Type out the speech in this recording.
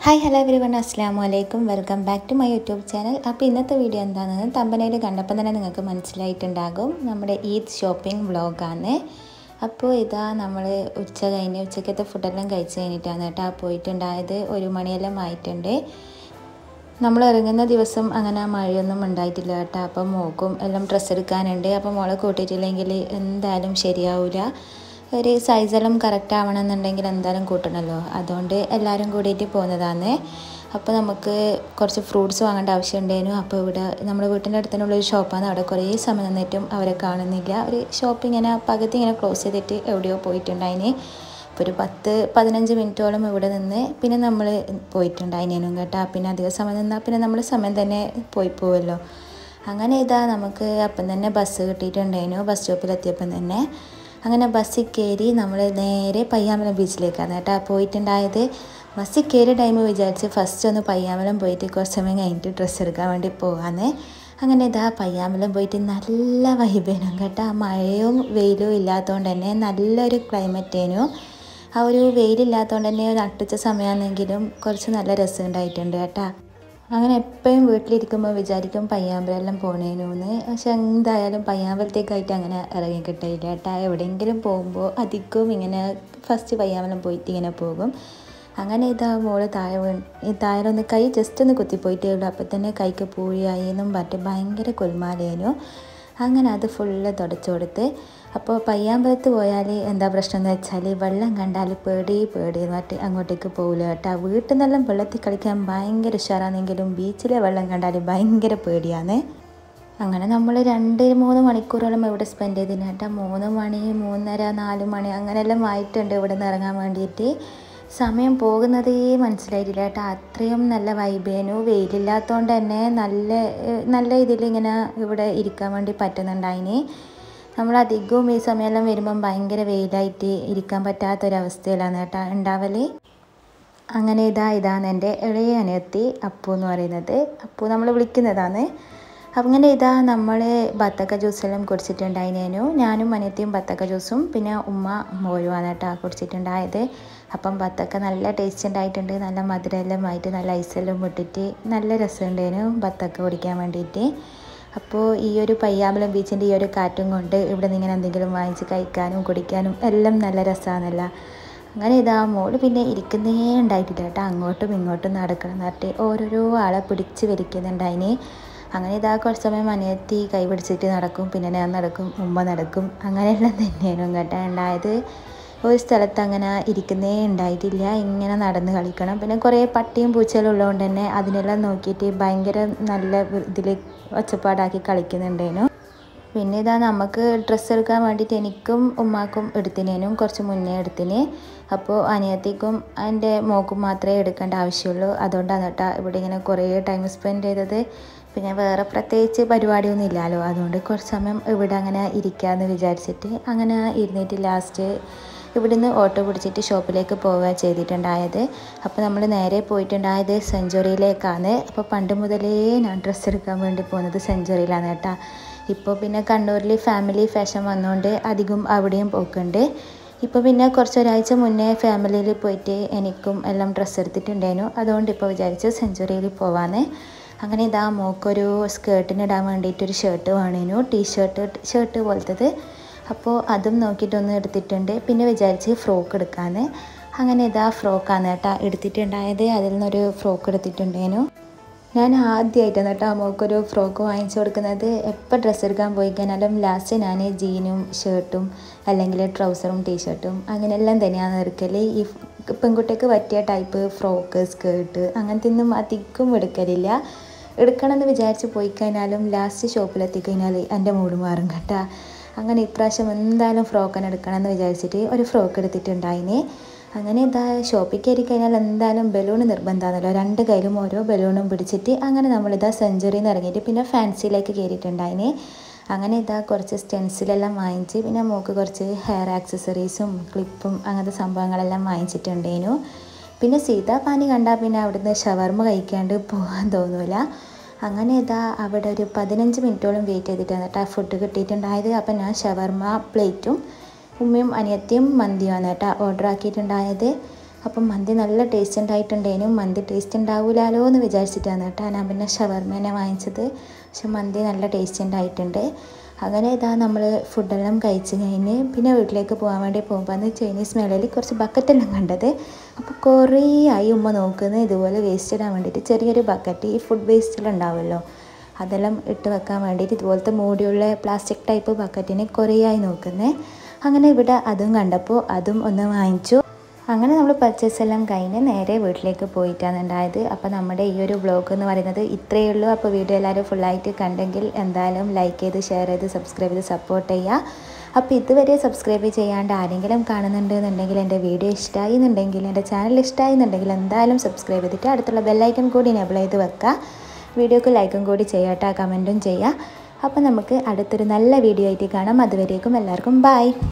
hi hello every everyone അസ്സാം വലൈക്കും welcome back to my YouTube channel അപ്പോൾ ഇന്നത്തെ വീഡിയോ എന്താണെന്ന് തമ്പനയിൽ കണ്ടപ്പോൾ തന്നെ നിങ്ങൾക്ക് മനസ്സിലായിട്ടുണ്ടാകും നമ്മുടെ ഈദ് ഷോപ്പിംഗ് വ്ളോഗാണ് അപ്പോൾ ഇതാ നമ്മൾ ഉച്ച കഴിഞ്ഞ് ഉച്ചക്കത്തെ ഫുഡെല്ലാം കഴിച്ച് കഴിഞ്ഞിട്ടാണ് കേട്ടോ പോയിട്ടുണ്ടായത് ഒരു മണിയെല്ലാം ആയിട്ടുണ്ട് നമ്മൾ ഇറങ്ങുന്ന ദിവസം അങ്ങനെ മഴയൊന്നും ഉണ്ടായിട്ടില്ല കേട്ടോ അപ്പം മോക്കും എല്ലാം ഡ്രസ്സ് എടുക്കാനുണ്ട് അപ്പം മോളെ കൂട്ടിയിട്ടില്ലെങ്കിൽ എന്തായാലും ശരിയാവില്ല ഒരു സൈസെല്ലാം കറക്റ്റ് ആവണമെന്നുണ്ടെങ്കിൽ എന്തായാലും കൂട്ടണമല്ലോ അതുകൊണ്ട് എല്ലാവരും കൂടിയിട്ട് പോകുന്നതാണ് അപ്പോൾ നമുക്ക് കുറച്ച് ഫ്രൂട്ട്സ് വാങ്ങേണ്ട ആവശ്യമുണ്ടായിരുന്നു അപ്പോൾ ഇവിടെ നമ്മുടെ വീട്ടിൻ്റെ അടുത്തുള്ള ഒരു ഷോപ്പാണ് അവിടെ കുറേ സമയം നിന്നിട്ടും അവരെ കാണുന്നില്ല ഒരു ഷോപ്പ് ഇങ്ങനെ പകുതി ഇങ്ങനെ ക്ലോസ് ചെയ്തിട്ട് എവിടെയോ പോയിട്ടുണ്ടായിന് ഇപ്പോൾ ഒരു പത്ത് പതിനഞ്ച് മിനിറ്റോളം ഇവിടെ നിന്ന് പിന്നെ നമ്മൾ പോയിട്ടുണ്ടായിനേനും കേട്ടോ പിന്നെ അധികം സമയം നിന്നാൽ പിന്നെ നമ്മൾ സമയം തന്നെ പോയി പോവുമല്ലോ അങ്ങനെ ഇതാ നമുക്ക് അപ്പം തന്നെ ബസ് കിട്ടിയിട്ടുണ്ടായിരുന്നു ബസ് സ്റ്റോപ്പിലെത്തിയപ്പം തന്നെ അങ്ങനെ ബസ്സിൽ കയറി നമ്മൾ നേരെ പയ്യാമ്പലം ബീച്ചിലേക്കാണ് കേട്ടോ പോയിട്ടുണ്ടായത് ബസ്സിൽ കയറിയ ടൈം വിചാരിച്ച് ഫസ്റ്റ് ഒന്ന് പയ്യാമ്പലം പോയിട്ട് കുറച്ച് സമയം കഴിഞ്ഞിട്ട് ഡ്രസ്സ് എടുക്കാൻ വേണ്ടി പോകാമെന്ന് അങ്ങനെ ഇതാ പയ്യാമ്പലം പോയിട്ട് നല്ല വൈബേനും കേട്ടോ മഴയും വെയിലും ഇല്ലാത്തതുകൊണ്ട് തന്നെ നല്ലൊരു ക്ലൈമറ്റേനു ആ ഒരു വെയിലില്ലാത്തതുകൊണ്ട് തന്നെ നട്ടുച്ച സമയമാണെങ്കിലും കുറച്ച് നല്ല രസം ഉണ്ടായിട്ടുണ്ട് കേട്ടോ അങ്ങനെ എപ്പോഴും വീട്ടിലിരിക്കുമ്പോൾ വിചാരിക്കും പയ്യാമ്പലെല്ലാം പോണേനൂന്ന് പക്ഷെ എന്തായാലും പയ്യാമ്പലത്തേക്കായിട്ട് അങ്ങനെ ഇറങ്ങി കിട്ടില്ല കേട്ടോ എവിടെയെങ്കിലും പോകുമ്പോൾ അധികവും ഇങ്ങനെ ഫസ്റ്റ് പയ്യാമ്പലം പോയിട്ട് ഇങ്ങനെ പോകും അങ്ങനെ ഇതാ മോള് താഴെ വീണ് ഈ താഴെ ഒന്ന് കൈ ജസ്റ്റ് ഒന്ന് കുത്തിപ്പോയിട്ടേ ഉള്ളൂ അപ്പോൾ തന്നെ കൈക്ക് പൂഴിയായി എന്നും പറഞ്ഞിട്ട് ഭയങ്കര കൊൽമാലേനു അങ്ങനെ അത് ഫുള്ള് തുടച്ചു കൊടുത്ത് അപ്പോൾ പയ്യാമ്പലത്ത് പോയാൽ എന്താ പ്രശ്നം എന്ന് വെച്ചാൽ വെള്ളം കണ്ടാൽ പേടി പേടി എന്ന് പറഞ്ഞിട്ട് അങ്ങോട്ടേക്ക് പോകില്ല കേട്ടോ വീട്ടിൽ നിന്നെല്ലാം വെള്ളത്തിൽ കളിക്കാൻ ഭയങ്കര ഉഷാറാണെങ്കിലും ബീച്ചിലെ വെള്ളം കണ്ടാൽ ഭയങ്കര പേടിയാണ് അങ്ങനെ നമ്മൾ രണ്ട് മൂന്ന് മണിക്കൂറോളം ഇവിടെ സ്പെൻഡ് ചെയ്തിന് കേട്ടോ മൂന്ന് മണി മൂന്നര നാല് മണി അങ്ങനെയെല്ലാം ആയിട്ടുണ്ട് ഇവിടെ നിന്ന് ഇറങ്ങാൻ വേണ്ടിയിട്ട് സമയം പോകുന്നതേ മനസ്സിലായിട്ടില്ല കേട്ടോ അത്രയും നല്ല വൈബേനു വെയിലില്ലാത്തതുകൊണ്ട് തന്നെ നല്ല നല്ല ഇതിലിങ്ങനെ ഇവിടെ ഇരിക്കാൻ വേണ്ടി പറ്റുന്നുണ്ടായിന് നമ്മൾ അധികവും ഈ സമയമെല്ലാം വരുമ്പം ഭയങ്കര വെയിലായിട്ട് ഇരിക്കാൻ പറ്റാത്തൊരവസ്ഥയിലാണ് കേട്ടോ ഉണ്ടാവൽ അങ്ങനെ ഇതാ ഇതാണ് എൻ്റെ ഇളയ അനിയത്തി അപ്പു എന്ന് പറയുന്നത് അപ്പു നമ്മൾ വിളിക്കുന്നതാണ് അങ്ങനെ ഇതാ നമ്മൾ ബത്തക്ക ജ്യൂസെല്ലാം കുടിച്ചിട്ടുണ്ടായിരുന്നു ഞാനും അനിയത്തിയും ബത്തക്ക ജ്യൂസും പിന്നെ ഉമ്മ മോരുമാണ് കേട്ടോ കുടിച്ചിട്ടുണ്ടായത് അപ്പം ബത്തക്ക നല്ല ടേസ്റ്റ് ഉണ്ടായിട്ടുണ്ട് നല്ല മധുരമെല്ലാം ആയിട്ട് നല്ല ഐസെല്ലാം ഇട്ടിട്ട് നല്ല രസമുണ്ടായിരുന്നു ബത്തക്ക കുടിക്കാൻ വേണ്ടിയിട്ട് അപ്പോൾ ഈ ഒരു പയ്യാമ്പലം ബീച്ചിൻ്റെ ഈ ഒരു കാറ്റും കൊണ്ട് ഇവിടെ നിന്ന് ഇങ്ങനെ എന്തെങ്കിലും വാങ്ങിച്ച് കഴിക്കാനും കുടിക്കാനും എല്ലാം നല്ല രസമാണല്ല അങ്ങനെ ഇതാ മോള് പിന്നെ ഇരിക്കുന്നേ ഉണ്ടായിട്ടില്ല കേട്ടോ അങ്ങോട്ടും ഇങ്ങോട്ടും നടക്കണം എന്നിട്ട് ഓരോരോ ആളെ പിടിച്ച് വലിക്കുന്നുണ്ടായിന് അങ്ങനെ ഇതാ കുറച്ച് സമയം അനിയത്തി കൈ പിടിച്ചിട്ട് നടക്കും പിന്നെ ഞാൻ നടക്കും ഉമ്മ നടക്കും അങ്ങനെയെല്ലാം തന്നെയായിരുന്നു കേട്ടോ ഉണ്ടായത് ഒരു സ്ഥലത്ത് അങ്ങനെ ഇരിക്കുന്നേ ഉണ്ടായിട്ടില്ല ഇങ്ങനെ നടന്ന് കളിക്കണം പിന്നെ കുറേ പട്ടിയും പൂച്ചകളും ഉള്ളതുകൊണ്ട് തന്നെ അതിനെല്ലാം നോക്കിയിട്ട് ഭയങ്കര നല്ല ഇതിൽ ഒച്ചപ്പാടാക്കി കളിക്കുന്നുണ്ടേനു പിന്നെ ഇതാ നമുക്ക് ഡ്രസ്സ് എടുക്കാൻ വേണ്ടിയിട്ട് എനിക്കും ഉമ്മാക്കും എടുത്തിനേനും കുറച്ച് മുന്നേ എടുത്തിന് അപ്പോൾ അനിയത്തിക്കും എൻ്റെ മോക്കും മാത്രമേ എടുക്കേണ്ട ആവശ്യമുള്ളൂ അതുകൊണ്ടാണ് കേട്ടോ ഇവിടെ ഇങ്ങനെ കുറേ ടൈം സ്പെൻഡ് ചെയ്തത് പിന്നെ വേറെ പ്രത്യേകിച്ച് പരിപാടിയൊന്നും ഇല്ലല്ലോ അതുകൊണ്ട് കുറച്ച് സമയം ഇവിടെ അങ്ങനെ ഇരിക്കാമെന്ന് വിചാരിച്ചിട്ട് അങ്ങനെ ഇരുന്നിട്ട് ലാസ്റ്റ് ഇവിടുന്ന് ഓട്ടോ പിടിച്ചിട്ട് ഷോപ്പിലേക്ക് പോവുക ചെയ്തിട്ടുണ്ടായത് അപ്പോൾ നമ്മൾ നേരെ പോയിട്ടുണ്ടായത് സെഞ്ചുറിയിലേക്കാണ് അപ്പോൾ പണ്ട് മുതലേ ഞാൻ ഡ്രസ്സ് എടുക്കാൻ വേണ്ടി പോകുന്നത് സെഞ്ചുറിയിലാണ് കേട്ടോ ഇപ്പോൾ പിന്നെ കണ്ണൂരിൽ ഫാമിലി ഫാഷൻ വന്നുകൊണ്ട് അധികം അവിടെയും പോക്കുണ്ട് ഇപ്പോൾ പിന്നെ കുറച്ച് ഒരാഴ്ച മുന്നേ ഫാമിലിയിൽ പോയിട്ട് എനിക്കും എല്ലാം ഡ്രസ്സ് എടുത്തിട്ടുണ്ടായിരുന്നു അതുകൊണ്ട് ഇപ്പോൾ വിചാരിച്ചു സെഞ്ചുറിയിൽ പോവാന്ന് അങ്ങനെ ഇതാ മോക്കൊരു സ്കേർട്ടിന് ഇടാൻ വേണ്ടിയിട്ടൊരു ഷർട്ട് വേണേനു ടീ ഷർട്ട് ഷർട്ട് പോലത്തത് അപ്പോൾ അതും നോക്കിയിട്ടൊന്ന് എടുത്തിട്ടുണ്ട് പിന്നെ വിചാരിച്ച് ഫ്രോക്ക് എടുക്കാമെന്ന് അങ്ങനെ ഇതാ ഫ്രോക്കാണ് കേട്ടോ എടുത്തിട്ടുണ്ടായത് അതിൽ നിന്നൊരു ഫ്രോക്ക് എടുത്തിട്ടുണ്ടേനു ഞാൻ ആദ്യമായിട്ടാണ് കേട്ടോ മോക്കൊരു ഫ്രോക്ക് വാങ്ങിച്ചു കൊടുക്കുന്നത് എപ്പോൾ ഡ്രസ്സ് എടുക്കാൻ പോയി കഴിഞ്ഞാലും ലാസ്റ്റ് ഞാൻ ജീനും ഷർട്ടും അല്ലെങ്കിൽ ട്രൗസറും ടീഷർട്ടും അങ്ങനെയെല്ലാം തന്നെയാണ് എടുക്കൽ ഈ പെൺകുട്ടിക്ക് പറ്റിയ ടൈപ്പ് ഫ്രോക്ക് സ്കേർട്ട് അങ്ങനത്തെ ഒന്നും അധികം എടുക്കലില്ല എടുക്കണമെന്ന് വിചാരിച്ച് പോയി കഴിഞ്ഞാലും ലാസ്റ്റ് ഷോപ്പിലെത്തിക്കഴിഞ്ഞാൽ എൻ്റെ മൂഡ് മാറും കേട്ടോ അങ്ങനെ ഇപ്രാവശ്യം എന്തായാലും ഫ്രോക്കൻ എടുക്കണമെന്ന് വിചാരിച്ചിട്ട് ഒരു ഫ്രോക്ക് എടുത്തിട്ടുണ്ടായിന് അങ്ങനെ ഇതാ ഷോപ്പിൽ കയറി കഴിഞ്ഞാൽ എന്തായാലും ബലൂൺ നിർബന്ധമാണല്ലോ രണ്ട് കയ്യിലും ഓരോ ബലൂണും പിടിച്ചിട്ട് അങ്ങനെ നമ്മളിതാ സെഞ്ചുറിയിൽ നിന്ന് ഇറങ്ങിയിട്ട് പിന്നെ ഫാൻസിയിലേക്ക് കയറിയിട്ടുണ്ടായിന് അങ്ങനെ ഇതാ കുറച്ച് സ്റ്റെൻസിലെല്ലാം വാങ്ങിച്ച് പിന്നെ മോക്ക് കുറച്ച് ഹെയർ ആക്സസറീസും ക്ലിപ്പും അങ്ങനത്തെ സംഭവങ്ങളെല്ലാം വാങ്ങിച്ചിട്ടുണ്ടേനു പിന്നെ സീതാപാനി കണ്ടാൽ പിന്നെ അവിടുന്ന് ഷവർമ്മ കഴിക്കാണ്ട് പോകാൻ തോന്നില്ല അങ്ങനെ ഇതാ അവിടെ ഒരു പതിനഞ്ച് മിനിറ്റോളം വെയിറ്റ് ചെയ്തിട്ടാണ് കേട്ടോ ഫുഡ് കിട്ടിയിട്ടുണ്ടായത് അപ്പം ഞാൻ ഷവർമ്മ പ്ലേറ്റും ഉമ്മയും അനിയത്തിയും മന്തിയുമാണ് കേട്ടോ ഓർഡർ ആക്കിയിട്ടുണ്ടായത് അപ്പം മന്തി നല്ല ടേസ്റ്റ് ഉണ്ടായിട്ടുണ്ടേനും മന്തി ടേസ്റ്റ് ഉണ്ടാവില്ലല്ലോ എന്ന് വിചാരിച്ചിട്ടാണ് കേട്ടോ ഞാൻ പിന്നെ ഷവർമേനെ വാങ്ങിച്ചത് പക്ഷെ മന്തി നല്ല ടേസ്റ്റ് ഉണ്ടായിട്ടുണ്ട് അങ്ങനെ ഇതാ നമ്മൾ ഫുഡെല്ലാം കഴിച്ച് കഴിഞ്ഞ് പിന്നെ വീട്ടിലേക്ക് പോകാൻ വേണ്ടി പോകുമ്പോൾ ചൈനീസ് മേളയിൽ കുറച്ച് ബക്കറ്റെല്ലാം കണ്ടത് അപ്പോൾ കുറേ ആയി ഉമ്മ നോക്കുന്നത് ഇതുപോലെ വേസ്റ്റ് ഇടാൻ വേണ്ടിയിട്ട് ചെറിയൊരു ബക്കറ്റ് ഈ ഫുഡ് വേസ്റ്റിൽ ഉണ്ടാവുമല്ലോ അതെല്ലാം ഇട്ട് വെക്കാൻ വേണ്ടിയിട്ട് ഇതുപോലത്തെ മൂടിയുള്ള പ്ലാസ്റ്റിക് ടൈപ്പ് ബക്കറ്റിന് കുറേ ആയി നോക്കുന്നത് അങ്ങനെ ഇവിടെ അതും കണ്ടപ്പോൾ അതും ഒന്ന് വാങ്ങിച്ചു അങ്ങനെ നമ്മൾ പർച്ചേസ് എല്ലാം കഴിഞ്ഞ് നേരെ വീട്ടിലേക്ക് പോയിട്ടാണ് ഉണ്ടായത് അപ്പോൾ നമ്മുടെ ഈ ഒരു വ്ളോഗ് എന്ന് പറയുന്നത് ഇത്രയേ ഉള്ളൂ അപ്പോൾ വീഡിയോ എല്ലാവരും ഫുള്ളായിട്ട് കണ്ടെങ്കിൽ എന്തായാലും ലൈക്ക് ചെയ്ത് ഷെയർ ചെയ്ത് സബ്സ്ക്രൈബ് ചെയ്ത് സപ്പോർട്ട് ചെയ്യുക അപ്പോൾ ഇതുവരെ സബ്സ്ക്രൈബ് ചെയ്യാണ്ട് ആരെങ്കിലും കാണുന്നുണ്ട് എന്നുണ്ടെങ്കിൽ എൻ്റെ വീഡിയോ ഇഷ്ടമായി എന്നുണ്ടെങ്കിൽ എൻ്റെ ചാനൽ ഇഷ്ടമായി എന്നുണ്ടെങ്കിൽ എന്തായാലും സബ്സ്ക്രൈബ് ചെയ്തിട്ട് അടുത്തുള്ള ബെല്ലൈക്കൺ കൂടി എനേബിൾ ചെയ്ത് വെക്കുക വീഡിയോക്ക് ലൈക്കും കൂടി ചെയ്യട്ടെ കമൻറ്റും ചെയ്യുക അപ്പോൾ നമുക്ക് അടുത്തൊരു നല്ല വീഡിയോ ആയിട്ട് കാണാം അതുവരേക്കും എല്ലാവർക്കും ബായ്